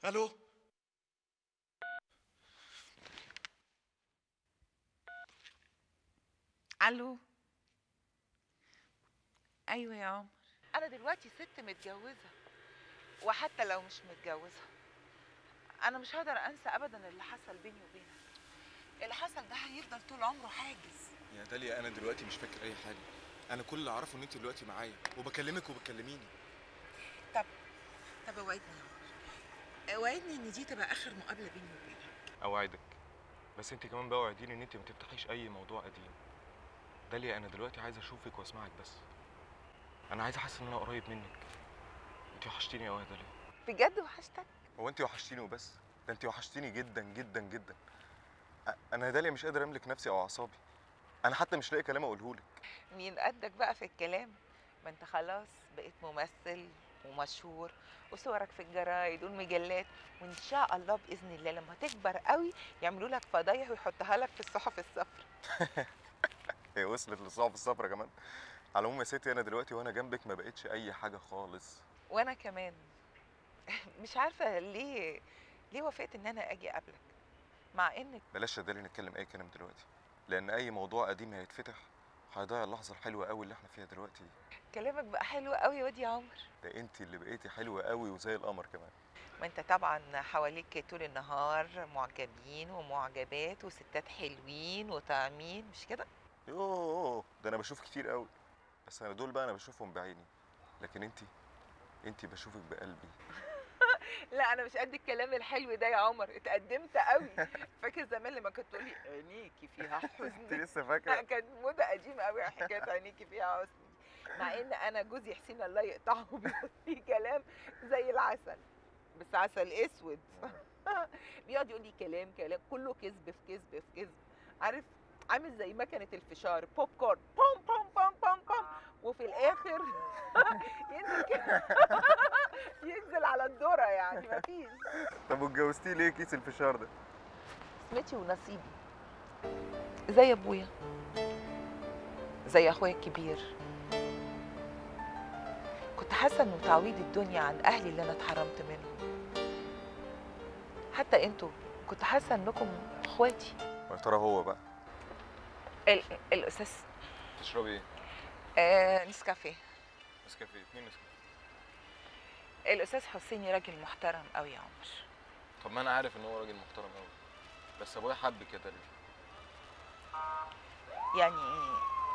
الو الو ايوه يا عمر انا دلوقتي ست متجوزه وحتى لو مش متجوزه انا مش هقدر انسى ابدا اللي حصل بيني وبينك اللي حصل ده هيفضل طول عمره حاجز يا داليا انا دلوقتي مش فاكر اي حاجه انا كل اللي اعرفه ان انت دلوقتي معايا وبكلمك وبتكلميني طب طب اوعدني يا عمر اوعدني ان دي تبقى اخر مقابله بيني وبينك اوعدك بس انت كمان بقى وعديني ان انت ما تفتحيش اي موضوع قديم داليا انا دلوقتي عايز اشوفك واسمعك بس انا عايز احس ان انا قريب منك انت وحشتيني قوي يا داليا بجد وحشتك هو انت وحشتيني وبس ده انت وحشتيني جدا جدا جدا أ- انا يا داليا مش قادر املك نفسي او اعصابي انا حتى مش لاقي كلام اقوله لك مين قدك بقى في الكلام ما انت خلاص بقيت ممثل ومشهور وصورك في الجرايد والمجلات وان شاء الله باذن الله لما تكبر قوي يعملوا لك فضايح ويحطها لك في الصحف الصفر هي وصلت للصعب الصفرة كمان على العموم يا ستي انا دلوقتي وانا جنبك ما بقتش اي حاجه خالص وانا كمان مش عارفه ليه ليه وافقت ان انا اجي اقابلك مع انك بلاش يا داليا نتكلم اي كلام دلوقتي لان اي موضوع قديم هيتفتح هيضيع اللحظه الحلوه قوي اللي احنا فيها دلوقتي دي كلامك بقى حلو قوي يا واد يا عمر ده انت اللي بقيتي حلوه قوي وزي القمر كمان ما انت طبعا حواليك طول النهار معجبين ومعجبات وستات حلوين وطعمين مش كده يوه ده انا بشوف كتير قوي بس انا دول بقى انا بشوفهم بعيني لكن انت انت بشوفك بقلبي لا انا مش قد الكلام الحلو ده يا عمر اتقدمت قوي فاكر زمان لما كنت تقولي عينيكي فيها انت حزن لسه لا فاكره كانت موضه قديمه قوي حكايه عينيكي فيها حزن دي. مع ان انا جوزي حسين الله يقطعه بيقول لي كلام زي العسل بس عسل اسود بيقعد يقول لي كلام كلام كله كذب في كذب في كذب عارف عامل زي مكنه الفشار بوب كورن بوم بوم بوم بوم بوم وفي الاخر ينزل كده ينزل على الذره يعني مفيش طب واتجوزتيه ليه كيس الفشار ده اسمتي ونصيبي زي ابويا زي اخويا الكبير كنت حاسه انه تعويض الدنيا عن اهلي اللي انا اتحرمت منهم حتى انتوا كنت حاسه انكم اخواتي ويا ترى هو بقى ال- الاستاذ تشربي ايه آه نسكافيه نسكافيه اتنين نسكافيه الاستاذ حسيني راجل محترم قوي يا عمر طب ما انا عارف ان هو راجل محترم قوي بس ابويا حبك يا داليا يعني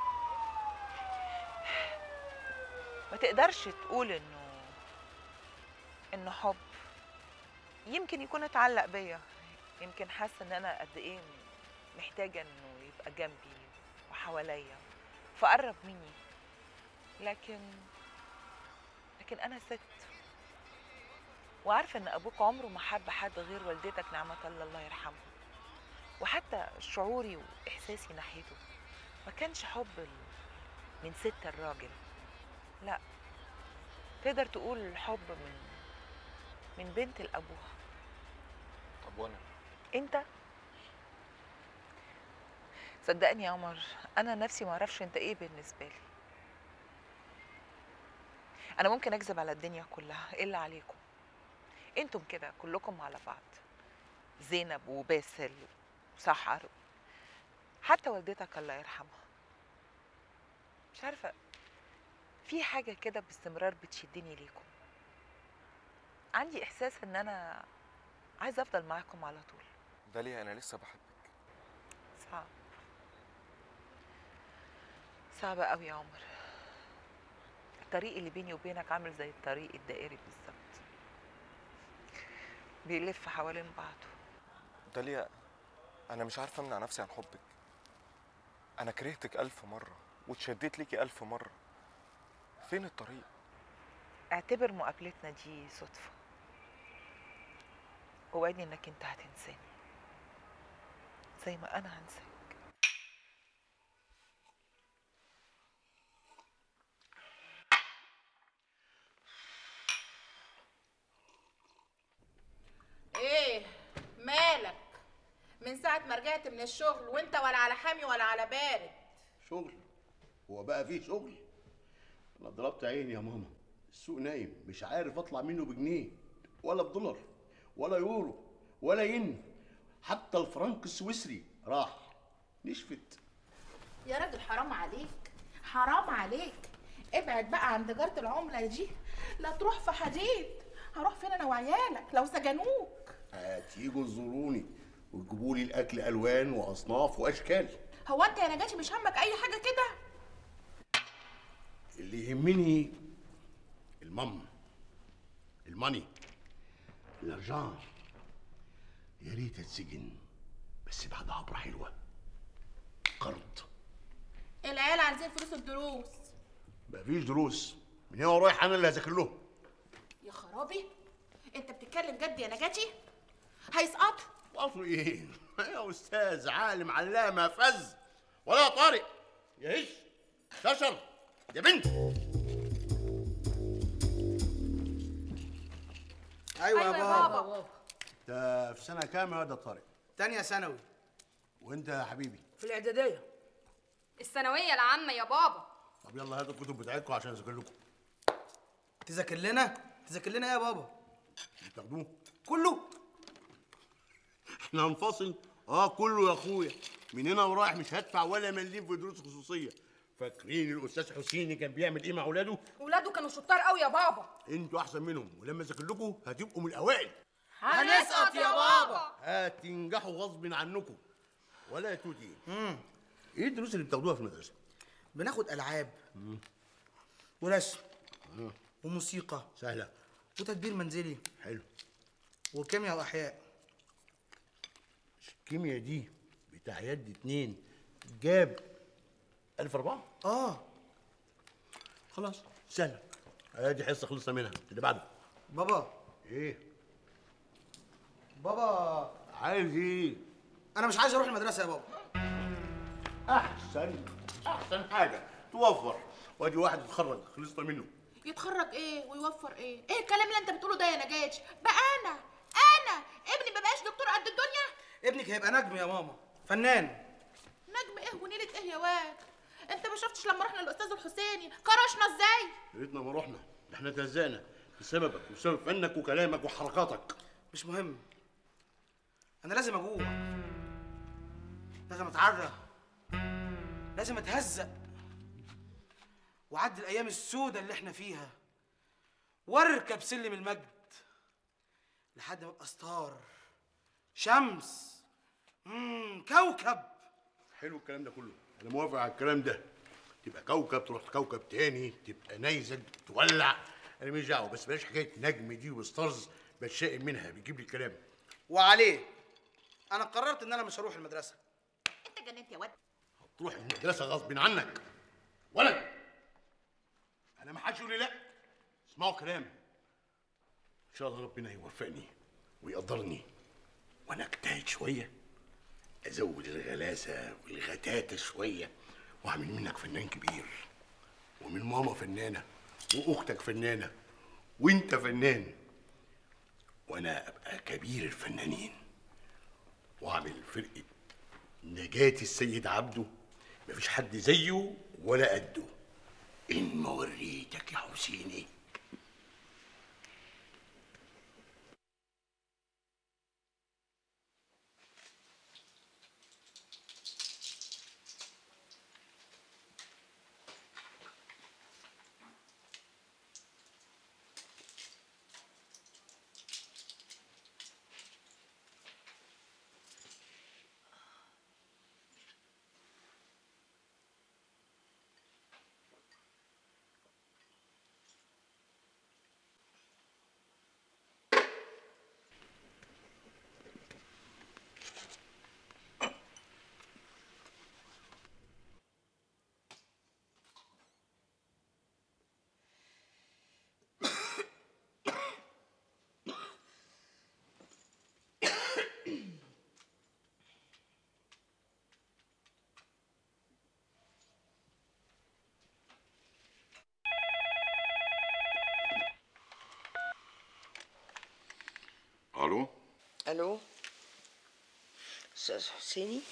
ما تقدرش تقول انه انه حب يمكن يكون اتعلق بيا يمكن حاسه ان انا قد ايه محتاجه انه يبقى جنبي وحواليا فقرب مني لكن لكن انا ست وعارفه ان ابوك عمره ما حب حد غير والدتك نعمه الله الله يرحمها وحتى شعوري واحساسي ناحيته ما كانش حب ال- من ست الراجل لا تقدر تقول حب من من بنت لابوها طب وانا انت صدقني يا عمر انا نفسي ما اعرفش انت ايه بالنسبه لي انا ممكن اكذب على الدنيا كلها الا عليكم انتم كده كلكم على بعض زينب وباسل وسحر حتى والدتك الله يرحمها مش عارفه في حاجه كده باستمرار بتشدني ليكم عندي احساس ان انا عايزه افضل معاكم على طول داليا انا لسه بحبك صعب صعب قوي يا عمر الطريق اللي بيني وبينك عامل زي الطريق الدائري بالظبط بيلف حوالين بعضه داليا انا مش عارف امنع نفسي عن حبك انا كرهتك الف مره واتشديت ليكي الف مره فين الطريق اعتبر مقابلتنا دي صدفة ووعدني انك انت هتنساني زي ما انا هنساك ايه مالك من ساعة ما رجعت من الشغل وانت ولا على حامي ولا على بارد شغل هو بقى فيه شغل انا ضربت عيني يا ماما السوق نايم مش عارف اطلع منه بجنيه ولا بدولار ولا يورو ولا ين حتى الفرنك السويسري راح نشفت يا راجل حرام عليك حرام عليك ابعد بقى عن تجارة العملة دي لا تروح في حديد هروح فين انا وعيالك لو سجنوك هتيجوا تزوروني وتجيبوا لي الاكل الوان واصناف واشكال هو انت يا نجاتي مش همك اي حاجة كده اللي يهمني المم الماني الارجان يا ريت اتسجن بس بعد عبره حلوه قرض العيال عايزين فلوس الدروس مفيش دروس من هنا ورايح انا اللي هذاكر لهم يا خرابي انت بتتكلم جد يا نجاتي هيسقطوا واصل ايه يا استاذ عالم علامه فز ولا يا طارق يا هش ششر يا بنت ايوه يا بابا انت في سنه كام يا ده طارق تانية ثانوي وانت يا حبيبي في الاعداديه الثانوية العامة يا بابا طب يلا هاتوا الكتب بتاعتكم عشان اذاكر لكم تذاكر لنا تذاكر لنا ايه يا بابا بتاخدوه كله احنا هنفصل اه كله يا اخويا من هنا ورايح مش هدفع ولا مليم في دروس خصوصية فاكرين الاستاذ حسيني كان بيعمل ايه مع اولاده ولاده كانوا شطار قوي يا بابا انتوا احسن منهم ولما اذاكر لكم هتبقوا من الاوائل هنسقط يا بابا هتنجحوا غصب عنكم ولا يا توتي ايه الدروس اللي بتاخدوها في المدرسه بناخد العاب ورسم وموسيقى سهله وتدبير منزلي حلو وكيمياء واحياء الكيمياء دي بتاع يد اتنين جاب ألف أربعة اه خلاص سهلة ادي حصة خلصنا منها اللي بعده بابا ايه بابا عايز ايه انا مش عايز اروح المدرسه يا بابا احسن احسن حاجة توفر وادي واحد اتخرج خلصنا منه يتخرج ايه ويوفر ايه ايه الكلام اللي انت بتقوله ده يا نجاتي بقى انا انا ابني ما بقاش دكتور قد الدنيا ابنك هيبقى نجم يا ماما فنان نجم ايه ونيلة ايه يا واد انت ما شفتش لما رحنا للاستاذ الحسيني كرشنا ازاي يا ريتنا ما رحنا ده احنا تهزقنا بسببك وبسبب فنك وكلامك وحركاتك مش مهم انا لازم اجوع لازم اتعرى لازم اتهزق وعدي الايام السوداء اللي احنا فيها واركب سلم المجد لحد ما ابقى ستار شمس مم كوكب حلو الكلام ده كله انا موافق على الكلام ده تبقى كوكب تروح كوكب تاني تبقى نيزك تولع انا مش دعوه بس بلاش حكايه نجم دي وستارز بتشائم منها بتجيب لي الكلام وعليه انا قررت ان انا مش هروح المدرسه انت جننت يا واد تروح المدرسه غصب عنك ولد انا ما حدش يقول لي لا اسمعوا كلام ان شاء الله ربنا يوفقني ويقدرني وانا اجتهد شويه ازود الغلاسه والغتاتة شويه واعمل منك فنان كبير ومن ماما فنانه واختك فنانه وانت فنان وانا ابقى كبير الفنانين واعمل فرقه نجاة السيد عبده مفيش حد زيه ولا قده إن ما وريتك يا حسيني الو الو استاذ حسيني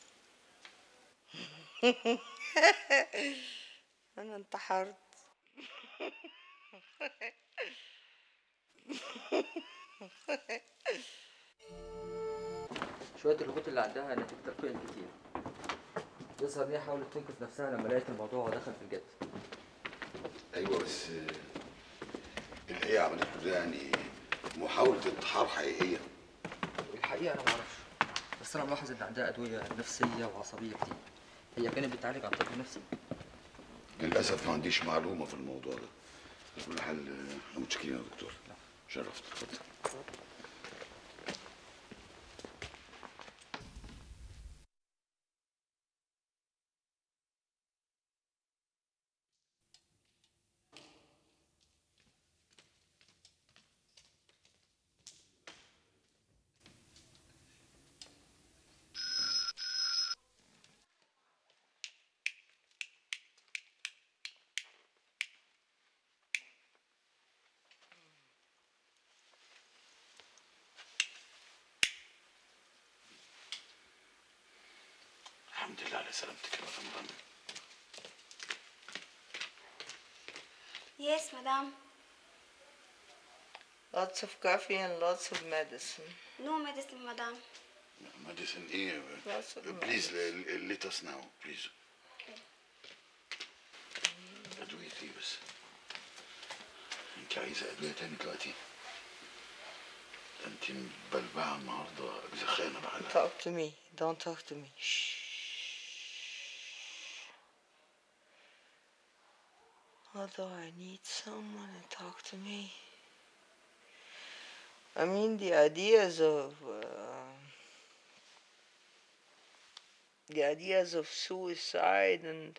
انا انتحرت شوية الهبوط اللي عندها نتيجة ترقية كتير يظهر ان هي حاولت تنقذ نفسها لما لقيت الموضوع ودخل في الجد ايوه بس اللي هي عملته ده يعني محاولة انتحار حقيقية الحقيقة أنا معرفش بس أنا ملاحظ إن عندها أدوية نفسية وعصبية كتير هي كانت بتعالج عن طب نفسي للأسف ما عنديش معلومة في الموضوع ده في كل حال احنا متشكرين يا دكتور شرفت اتفضل الحمد لله على سلامتك يا مدام رنا Yes, madam. Lots of coffee and lots of medicine. No medicine, madam. ماديسن ايه Lots of بليز ليت اس ناو بليز أدوية ايه بس انت عايزة أدوية تاني دلوقتي ده انت مبلبعة النهاردة زخانة بقى Talk to me. Don't talk to me. Shh. Although I need someone to talk to me. I mean, the ideas of. Uh, the ideas of suicide and.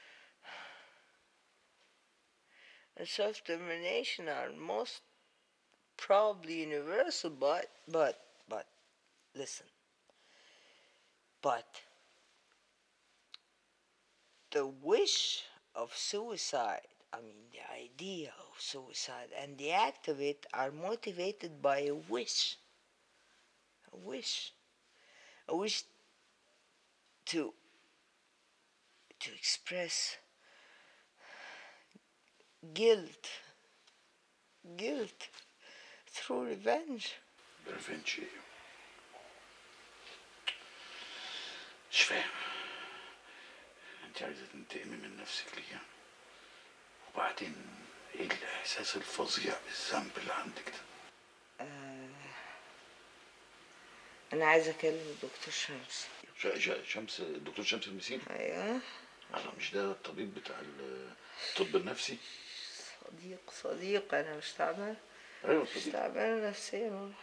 and self determination are most probably universal, but. but. but. listen. But the wish of suicide, I mean, the idea of suicide and the act of it are motivated by a wish. A wish. A wish to to express guilt. Guilt through revenge. بريفنش ايه مش فاهم انت عايزة تنتقمي من نفسك ليه وبعدين ايه الاحساس الفظيع بالذنب اللي عندك ده أنا عايزة أكلم الدكتور شمس. ش- ش- شمس الدكتور شمس المسيري أيوه انا مش ده الطبيب بتاع الطب النفسي صديق صديق أنا مش تعبانة. ايوه مش الطبيب تعبانة نفسيا والله.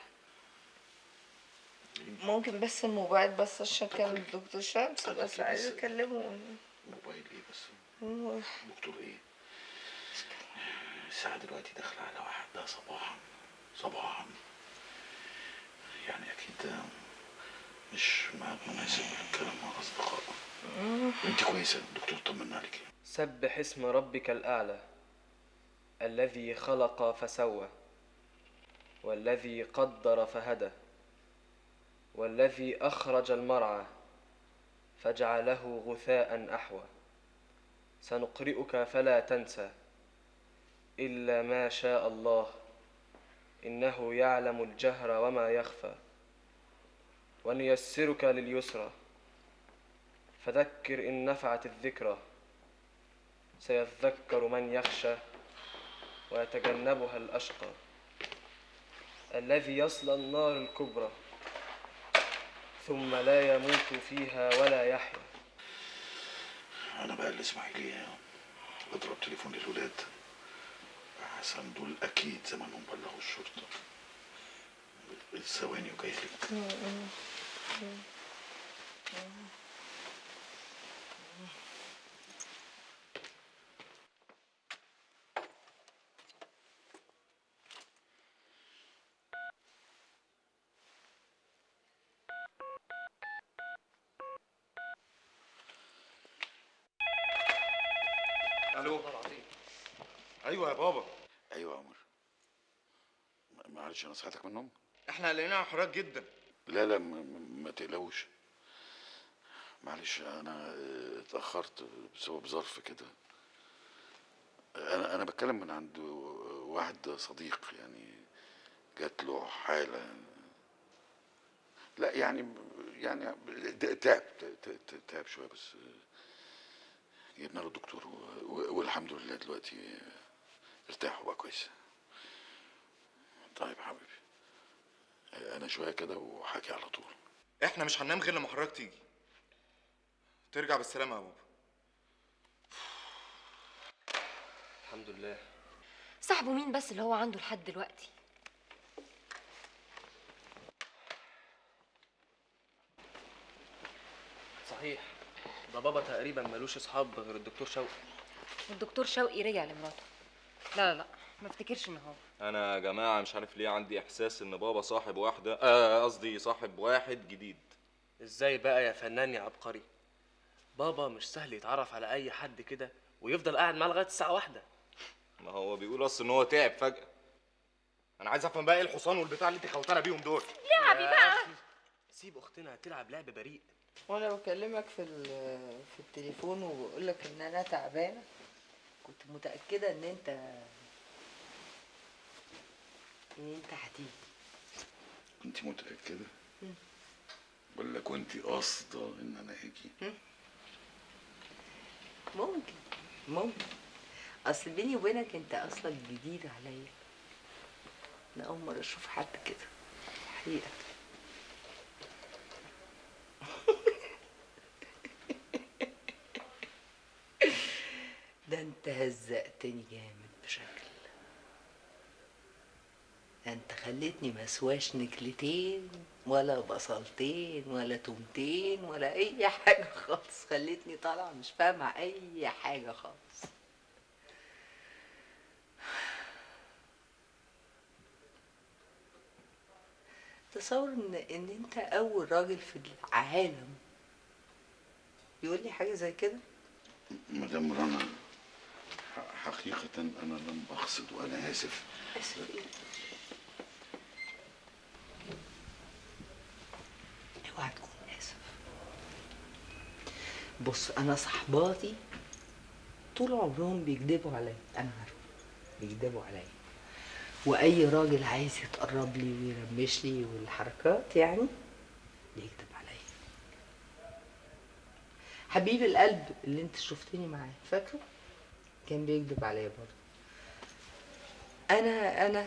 ممكن بس الموبايل بس عشان أكلم الدكتور شمس طب بس أكيد عايزة بس- أكلمه. موبايل ايه بس هو- دكتور ايه الساعة دلوقتي داخلة على واحدة صباحا صباحا يعني أكيد مش ميعاد مناسب للكلام مع الأصدقاء أنت كويسة الدكتور طمنا عليك سبح اسم ربك الأعلى الذي خلق فسوى والذي قدر فهدى والذي أخرج المرعى فجعله غثاء أحوى سنقرئك فلا تنسى إلا ما شاء الله إنه يعلم الجهر وما يخفى ونيسرك لليسرى فذكر إن نفعت الذكرى سيذكر من يخشى ويتجنبها الأشقى الذي يصلى النار الكبرى ثم لا يموت فيها ولا يحيا أنا بقى الإسماعيلية بضرب تليفون للولاد حسن دول أكيد زمانهم بلغوا الشرطة ثواني وجاي لك الو ايوه يا بابا أيوة يا عمر معلش أنا صحتك من النوم احنا قلقانين على حضرتك جدا لا لا ما, ما تقلقوش معلش انا اه، اتاخرت بسبب ظرف كده انا انا بتكلم من عند واحد صديق يعني جات له حاله لا يعني يعني تعب تعب- تعب شويه بس جبنا له الدكتور و- و- والحمد لله دلوقتي ارتاح وبقى كويس طيب يا حبيبي انا شويه كده وحكي على طول احنا مش هننام غير لما حضرتك تيجي ترجع بالسلامه يا بابا الحمد لله صاحبه مين بس اللي هو عنده لحد دلوقتي صحيح ده بابا تقريبا ملوش اصحاب غير الدكتور شوقي والدكتور شوقي رجع لمراته لا لا لا ما افتكرش ان هو انا يا جماعه مش عارف ليه عندي احساس ان بابا صاحب واحده آه، قصدي صاحب واحد جديد ازاي بقى يا فنان يا عبقري بابا مش سهل يتعرف على اي حد كده ويفضل قاعد معاه لغايه الساعه واحدة ما هو بيقول اصلا ان هو تعب فجاه انا عايز افهم بقى ايه الحصان والبتاع اللي انت خوتانا بيهم دول لعبي بقى سيب اختنا تلعب لعب بريء وانا بكلمك في ال- في التليفون وبقول لك ان انا تعبانه كنت متاكده ان انت ان انت هتيجي انت متاكده ولا كنت قاصده ان انا اجي ممكن ممكن اصل بيني وبينك انت اصلا جديد عليا انا اول مره اشوف حد كده حقيقه ده انت هزقتني جامد بشكل ده انت خليتني مسواش نكلتين ولا بصلتين ولا تومتين ولا اي حاجه خالص خليتني طالعه مش فاهمه اي حاجه خالص تصور ان ان انت اول راجل في العالم يقول لي حاجه زي كده مدام رنا ح- حقيقة أنا لم أقصد وأنا آسف اسف ايه اوعى تكون اسف بص انا صحباتي طول عمرهم بيكذبوا عليا انا عارفه بيكذبوا عليا واي راجل عايز يتقرب لي ويرمش لي والحركات يعني بيكذب عليا حبيب القلب اللي انت شفتني معاه فاكره كان بيكذب عليا برضه انا انا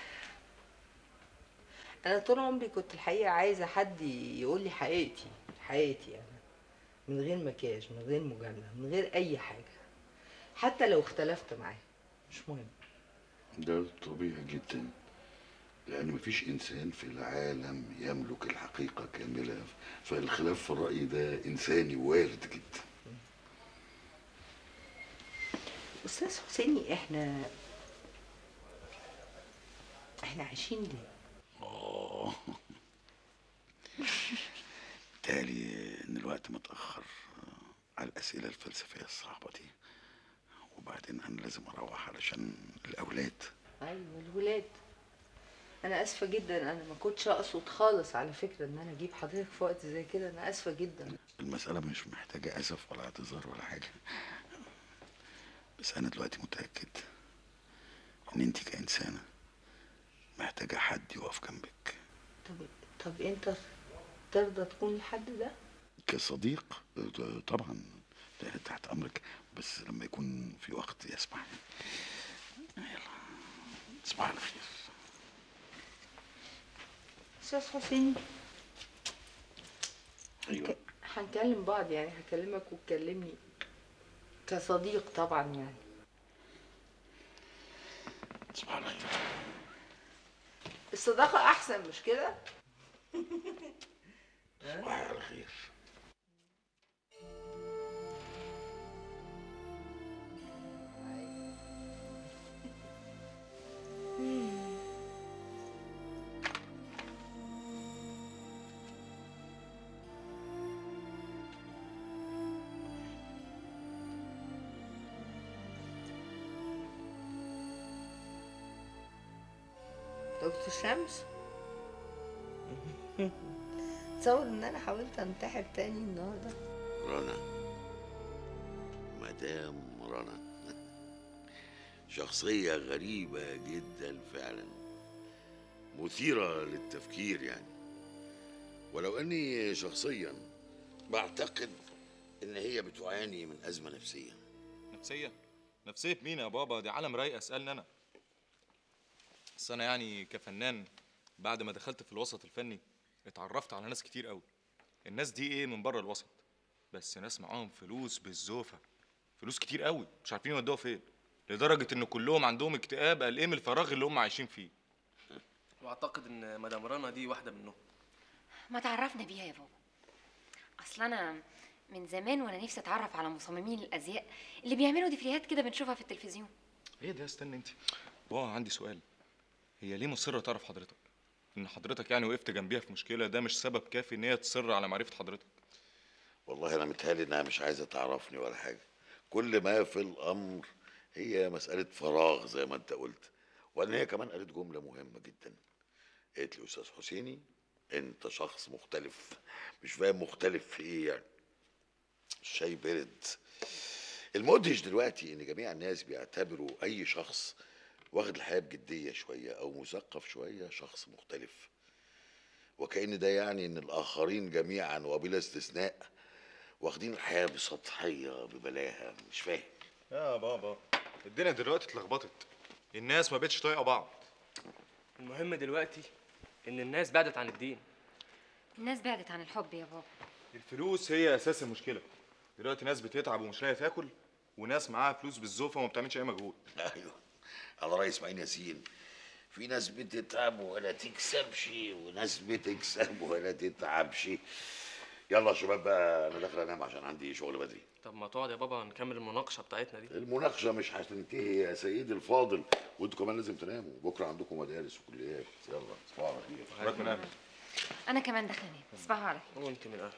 انا طول عمري كنت الحقيقه عايزه حد يقول لي حقيقتي حقيقتي انا من غير مكياج من غير مجامله من غير اي حاجه حتى لو اختلفت معاه مش مهم ده طبيعي جدا لأن مفيش إنسان في العالم يملك الحقيقة كاملة فالخلاف في الرأي ده إنساني وارد جدا استاذ حسيني احنا احنا عايشين ليه آه بالتالي إن الوقت متأخر آه، على الأسئلة الفلسفية الصعبة دي وبعدين أنا لازم أروح علشان الأولاد ايوه الولاد انا اسفه جدا انا ما كنتش اقصد خالص على فكره ان انا اجيب حضرتك في وقت زي كده انا اسفه جدا المسألة مش محتاجة أسف ولا اعتذار ولا حاجة بس أنا دلوقتي متأكد إن أنت كإنسانة محتاجة حد يقف جنبك طب طب انت ترضى تكون الحد ده كصديق آه، طبعا ده تحت أمرك بس لما يكون في وقت يسمح يلا تصبح على خير استاذ حسيني أيوه هنكلم بعض يعني هكلمك وتكلمني كصديق طبعا يعني تصبح على خير الصداقة أحسن مش كده؟ تصبح على خير دكتور شمس تصور ان انا حاولت انتحر تاني النهارده رنا مدام رنا شخصية غريبة جدا فعلا مثيرة للتفكير يعني ولو اني شخصيا بعتقد ان هي بتعاني من ازمه نفسيه نفسيه نفسيه مين يا بابا دي عالم رايقه اسالني انا بس انا يعني كفنان بعد ما دخلت في الوسط الفني اتعرفت على ناس كتير قوي الناس دي ايه من بره الوسط بس ناس معاهم فلوس بالزوفه فلوس كتير قوي مش عارفين يودوها فين لدرجه ان كلهم عندهم اكتئاب قلقان من الفراغ اللي هم عايشين فيه واعتقد ان مدام رنا دي واحده منهم ما تعرفنا بيها يا بابا اصل انا من زمان وانا نفسي اتعرف على مصممين الازياء اللي بيعملوا ديفريهات كده بنشوفها في التلفزيون ايه ده استنى انت بابا عندي سؤال هي ليه مصره تعرف حضرتك ان حضرتك يعني وقفت جنبيها في مشكله ده مش سبب كافي ان هي تصر على معرفه حضرتك والله انا متهيألي انها مش عايزه تعرفني ولا حاجه كل ما في الامر هي مساله فراغ زي ما انت قلت وان هي كمان قالت جمله مهمه جدا قالت لي استاذ حسيني انت شخص مختلف مش فاهم مختلف في ايه يعني الشاي برد المدهش دلوقتي ان جميع الناس بيعتبروا اي شخص واخد الحياه بجديه شويه او مثقف شويه شخص مختلف وكأن ده يعني ان الاخرين جميعا وبلا استثناء واخدين الحياه بسطحيه ببلاهه مش فاهم يا بابا الدنيا دلوقتي اتلخبطت الناس ما بقتش طايقه بعض المهم دلوقتي ان الناس بعدت عن الدين الناس بعدت عن الحب يا بابا الفلوس هي اساس المشكله دلوقتي ناس بتتعب ومش لاقيه تاكل وناس معاها فلوس بالزوفه وما بتعملش اي مجهود ايوه على رئيس اسماعيل ياسين في ناس بتتعب ولا تكسبش وناس بتكسب ولا تتعبش يلا يا شباب بقى انا داخل انام عشان عندي شغل بدري طب ما تقعد يا بابا نكمل المناقشه بتاعتنا دي المناقشه مش هتنتهي يا سيدي الفاضل وانتوا كمان لازم تناموا بكره عندكم مدارس وكليات يلا تصبحوا على خير حضرتك من أهل. انا كمان داخله انام تصبحوا على خير وانت من اهل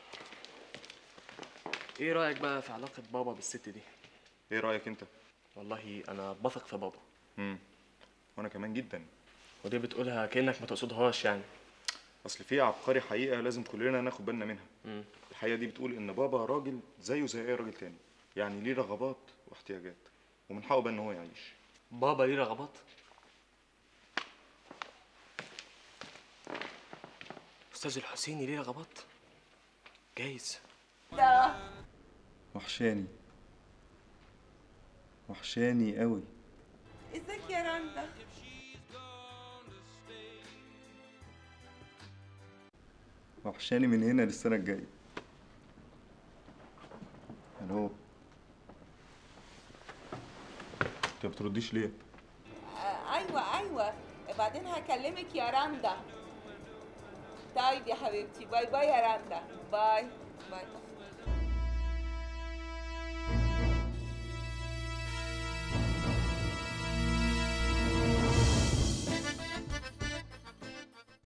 ايه رايك بقى في علاقه بابا بالست دي ايه رايك انت والله انا بثق في بابا امم وانا كمان جدا ودي بتقولها كانك ما تقصدهاش يعني اصل في عبقري حقيقه لازم كلنا ناخد بالنا منها مم. الحقيقه دي بتقول ان بابا راجل زيه زي اي راجل تاني يعني ليه رغبات واحتياجات ومن حقه بقى ان هو يعيش بابا ليه رغبات استاذ الحسيني ليه رغبات جايز ده وحشاني وحشاني قوي ازيك يا رندا وحشاني من هنا للسنه الجايه الو انت ما بترديش ليه آه ايوه ايوه بعدين هكلمك يا رندا طيب يا حبيبتي باي باي يا رندا باي باي